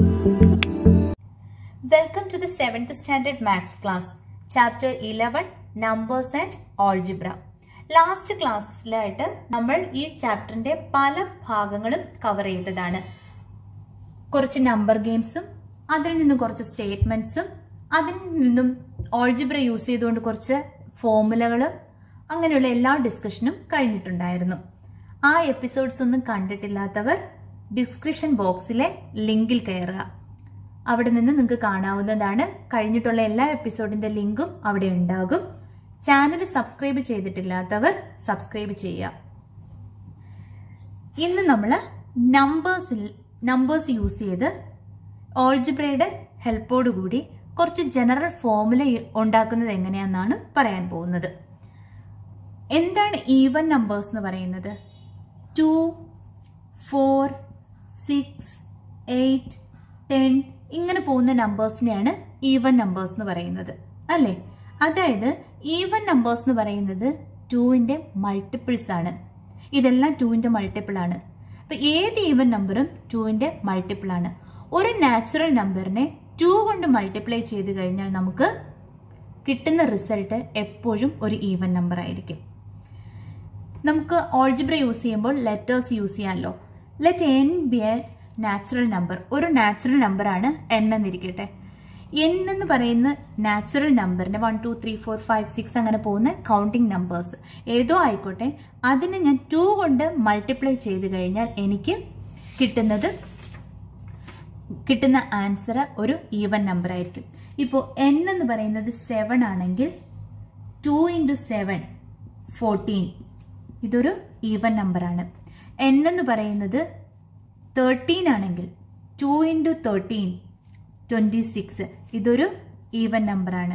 Welcome to the 7th standard maths class, chapter 11 numbers and algebra. Last ക്ലാസ്സിലായിട്ട് നമ്മൾ ഈ ചാപ്റ്ററിന്റെ പല ഭാഗങ്ങളും കവർ ചെയ്തതാണ് കുറച്ച് നമ്പർ ഗെയിംസും അതിൽ നിന്നും കുറച്ച് സ്റ്റേറ്റ്മെന്റ്സും അതിൽ നിന്നും ഓൾജിബ്ര യൂസ് ചെയ്തുകൊണ്ട് കുറച്ച് ഫോമുലകളും അങ്ങനെയുള്ള എല്ലാ ഡിസ്കഷനും കഴിഞ്ഞിട്ടുണ്ടായിരുന്നു ആ എപ്പിസോഡ്സ് ഒന്നും കണ്ടിട്ടില്ലാത്തവർ ഡിസ്ക്രിപ്ഷൻ ബോക്സിലെ ലിങ്കിൽ കയറുക അവിടെ നിന്ന് നിങ്ങൾക്ക് കാണാവുന്നതാണ് കഴിഞ്ഞിട്ടുള്ള എല്ലാ എപ്പിസോഡിന്റെ ലിങ്കും അവിടെ ഉണ്ടാകും ചാനൽ സബ്സ്ക്രൈബ് ചെയ്തിട്ടില്ലാത്തവർ സബ്സ്ക്രൈബ് ചെയ്യുക ഇന്ന് നമ്മൾ നമ്പേഴ്സിൽ നമ്പേഴ്സ് യൂസ് ചെയ്ത് ഓൾജിബ്രയുടെ ഹെൽപ്പോടുകൂടി കുറച്ച് ജനറൽ ഫോമുല ഉണ്ടാക്കുന്നത് എങ്ങനെയാണെന്നാണ് പറയാൻ പോകുന്നത് എന്താണ് ഈവൻ നമ്പേഴ്സ് എന്ന് പറയുന്നത് two four six eight ten ഇങ്ങനെ പോകുന്ന നമ്പേഴ്സിനെയാണ് ഈവൻ നമ്പേഴ്സ് എന്ന് പറയുന്നത് അല്ലേ അതായത് ഈവൻ നമ്പേഴ്സ് എന്ന് പറയുന്നത് ടുവിന്റെ മൾട്ടിപ്പിൾസ് ആണ് ഇതെല്ലാം ടുവിന്റെ മൾട്ടിപ്പിൾ ആണ് അപ്പൊ ഏത് ഈവൻ നമ്പറും ടുവിന്റെ മൾട്ടിപ്പിൾ ആണ് ഒരു നാച്ചുറൽ നമ്പറിനെ ടു കൊണ്ട് മൾട്ടിപ്ലൈ ചെയ്ത് കഴിഞ്ഞാൽ നമുക്ക് കിട്ടുന്ന റിസൾട്ട് എപ്പോഴും ഒരു ഈവൻ നമ്പർ ആയിരിക്കും നമുക്ക് ഓൾജിബ്ര യൂസ് ചെയ്യുമ്പോൾ ലെറ്റേഴ്സ് യൂസ് ചെയ്യാമല്ലോ let N be a natural number ഒരു നാച്ചുറൽ നമ്പറാണ് എൻ എന്നിരിക്കട്ടെ എൻ എന്ന് പറയുന്ന നാച്ചുറൽ നമ്പറിന്റെ one two three four five six അങ്ങനെ പോകുന്ന കൗണ്ടിങ് നമ്പേഴ്സ് ഏതോ ആയിക്കോട്ടെ അതിനെ ഞാൻ ടു കൊണ്ട് മൾട്ടിപ്ലൈ ചെയ്ത് കഴിഞ്ഞാൽ എനിക്ക് കിട്ടുന്നത് കിട്ടുന്ന ആൻസർ ഒരു ഈവൻ നമ്പർ ആയിരിക്കും ഇപ്പോൾ എൻ എന്ന് പറയുന്നത് സെവൻ ആണെങ്കിൽ ടു ഇൻറ്റു സെവൻ ഫോർട്ടീൻ ഇതൊരു ഈവൻ നമ്പറാണ് എൻ എന്ന് പറയുന്നത് തേർട്ടീൻ ആണെങ്കിൽ two into thirteen twenty six ഇതൊരു ഈവൻ നമ്പറാണ്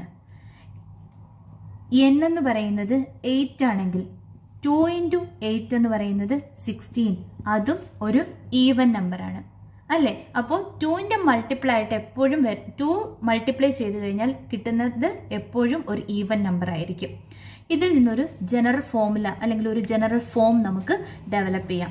എൻ എന്ന് പറയുന്നത് എയ്റ്റ് ആണെങ്കിൽ ടു ഇൻറ്റു എയ്റ്റ് എന്ന് പറയുന്നത് സിക്സ്റ്റീൻ അതും ഒരു ഈവൻ നമ്പറാണ് അല്ലേ അപ്പോൾ ടുവിൻ്റെ മൾട്ടിപ്ലൈ ആയിട്ട് എപ്പോഴും ടു മൾട്ടിപ്ലൈ ചെയ്ത് കഴിഞ്ഞാൽ കിട്ടുന്നത് എപ്പോഴും ഒരു ഈവൻ നമ്പർ ആയിരിക്കും ഇതിൽ നിന്നൊരു ജനറൽ ഫോമുല അല്ലെങ്കിൽ ഒരു ജനറൽ ഫോം നമുക്ക് ഡെവലപ്പ് ചെയ്യാം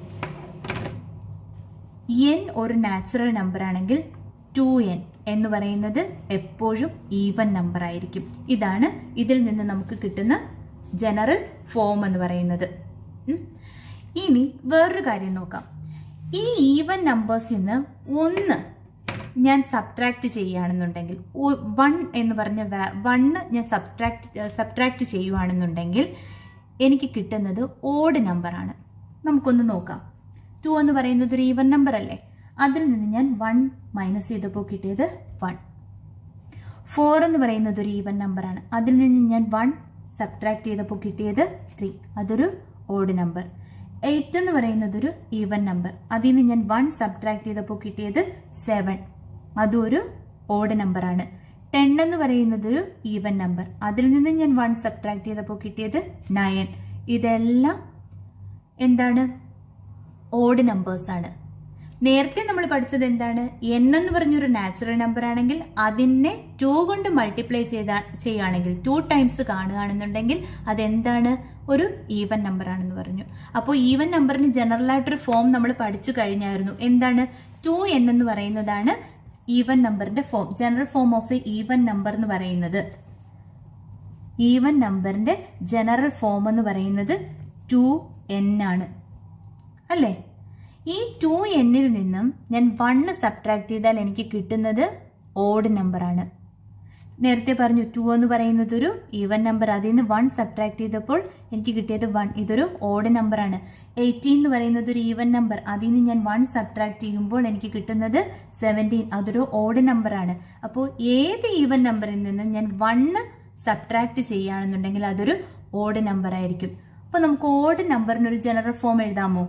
എൻ ഒരു നാച്ചുറൽ നമ്പർ ആണെങ്കിൽ ടു എൻ എന്ന് പറയുന്നത് എപ്പോഴും ഈവൻ നമ്പർ ആയിരിക്കും ഇതാണ് ഇതിൽ നിന്ന് നമുക്ക് കിട്ടുന്ന ജനറൽ ഫോം എന്ന് പറയുന്നത് ഇനി വേറൊരു കാര്യം നോക്കാം ഈ ഈവൻ നമ്പേഴ്സിൽ നിന്ന് ഒന്ന് ഞാൻ സബ്ട്രാക്ട് ചെയ്യുകയാണെന്നുണ്ടെങ്കിൽ വൺ എന്ന് പറഞ്ഞ വണ്ണ് ഞാൻ സബ്ട്രാക്ട് സബ്ട്രാക്ട് ചെയ്യുകയാണെന്നുണ്ടെങ്കിൽ എനിക്ക് കിട്ടുന്നത് ഓഡ് നമ്പറാണ് നമുക്കൊന്ന് നോക്കാം ടു എന്ന് പറയുന്നത് ഒരു ഈവൻ നമ്പർ അല്ലേ അതിൽ നിന്ന് ഞാൻ വൺ മൈനസ് ചെയ്തപ്പോൾ കിട്ടിയത് വൺ ഫോർ എന്ന് പറയുന്നത് ഒരു ഈവൻ നമ്പറാണ് അതിൽ നിന്ന് ഞാൻ വൺ സബ്ട്രാക്ട് ചെയ്തപ്പോൾ കിട്ടിയത് ത്രീ അതൊരു ഓഡ് നമ്പർ എയ്റ്റ് എന്ന് പറയുന്നത് ഒരു ഈവൻ നമ്പർ അതിൽ നിന്ന് ഞാൻ വൺ സബ്ട്രാക്ട് ചെയ്തപ്പോൾ കിട്ടിയത് സെവൻ അതും ഒരു ഓഡ് നമ്പറാണ് ടെൻ എന്ന് പറയുന്നത് ഒരു ഈവൻ നമ്പർ അതിൽ നിന്ന് ഞാൻ വൺ സബ്ട്രാക്ട് ചെയ്തപ്പോൾ കിട്ടിയത് നയൻ ഇതെല്ലാം എന്താണ് ഓഡ് നമ്പേഴ്സ് ആണ് നേരത്തെ നമ്മൾ പഠിച്ചത് എന്താണ് എൻ എന്ന് പറഞ്ഞൊരു നാച്ചുറൽ നമ്പർ ആണെങ്കിൽ അതിനെ ടു കൊണ്ട് മൾട്ടിപ്ലൈ ചെയ്ത ചെയ്യുകയാണെങ്കിൽ ടു ടൈംസ് കാണുകയാണെന്നുണ്ടെങ്കിൽ അതെന്താണ് ഒരു ഈവൻ നമ്പർ ആണെന്ന് പറഞ്ഞു അപ്പോൾ ഈവൻ നമ്പറിന് ജനറൽ ആയിട്ടൊരു ഫോം നമ്മൾ പഠിച്ചു കഴിഞ്ഞായിരുന്നു എന്താണ് ടു എൻ എന്ന് പറയുന്നതാണ് ഈവൻ നമ്പറിന്റെ form general form of a even number എന്ന് പറയുന്നത് ഈവൻ നമ്പറിന്റെ ജനറൽ ഫോം എന്ന് പറയുന്നത് ടു എൻ ആണ് അല്ലേ ഈ ടു എന്നിൽ നിന്നും ഞാൻ വണ്ണ് സബ്ട്രാക്ട് ചെയ്താൽ എനിക്ക് കിട്ടുന്നത് ഓഡ് നമ്പറാണ് നേരത്തെ പറഞ്ഞു ടു എന്ന് പറയുന്നത് ഒരു ഈവൻ നമ്പർ അതിൽ നിന്ന് വൺ സബ്ട്രാക്ട് ചെയ്തപ്പോൾ എനിക്ക് കിട്ടിയത് വൺ ഇതൊരു ഓഡ് നമ്പറാണ് എയ്റ്റീൻ എന്ന് പറയുന്നത് ഒരു ഈവൻ നമ്പർ അതിൽ നിന്ന് ഞാൻ വൺ സബ്ട്രാക്ട് ചെയ്യുമ്പോൾ എനിക്ക് കിട്ടുന്നത് സെവൻറ്റീൻ അതൊരു ഓഡ് നമ്പറാണ് അപ്പോൾ ഏത് ഈവൻ നമ്പറിൽ നിന്നും ഞാൻ വണ്ണ് സബ്ട്രാക്ട് ചെയ്യുകയാണെന്നുണ്ടെങ്കിൽ അതൊരു ഓഡ് നമ്പർ ആയിരിക്കും അപ്പോൾ നമുക്ക് ഓഡ് നമ്പറിന് ഒരു ജനറൽ ഫോം എഴുതാമോ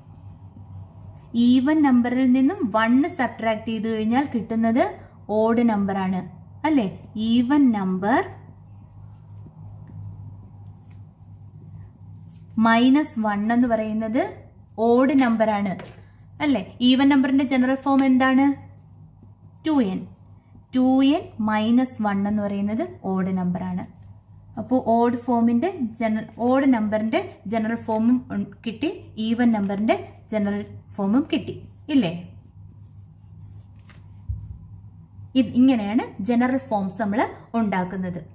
ഈവൻ നമ്പറിൽ നിന്നും വണ്ണ് സബ്ട്രാക്ട് ചെയ്ത് കഴിഞ്ഞാൽ കിട്ടുന്നത് ഓഡ് നമ്പർ ആണ് അല്ലെ ഈവൻ നമ്പർ മൈനസ് വൺ എന്ന് പറയുന്നത് ഓഡ് നമ്പർ ആണ് അല്ലെ ഈവൻ നമ്പറിന്റെ ജനറൽ ഫോം എന്താണ് two N two N minus one എന്ന് പറയുന്നത് ഓഡ് നമ്പർ ആണ് അപ്പോൾ ഓഡ് ഫോമിന്റെ ജനറൽ ഓഡ് നമ്പറിന്റെ ജനറൽ ഫോമും ഉം കിട്ടി ഈവൻ നമ്പറിന്റെ ജനറൽ ഫോമും കിട്ടി ഇല്ലേ ഇത് ഇങ്ങനെയാണ് ജനറൽ ഫോംസ് നമ്മൾ ഉണ്ടാക്കുന്നത്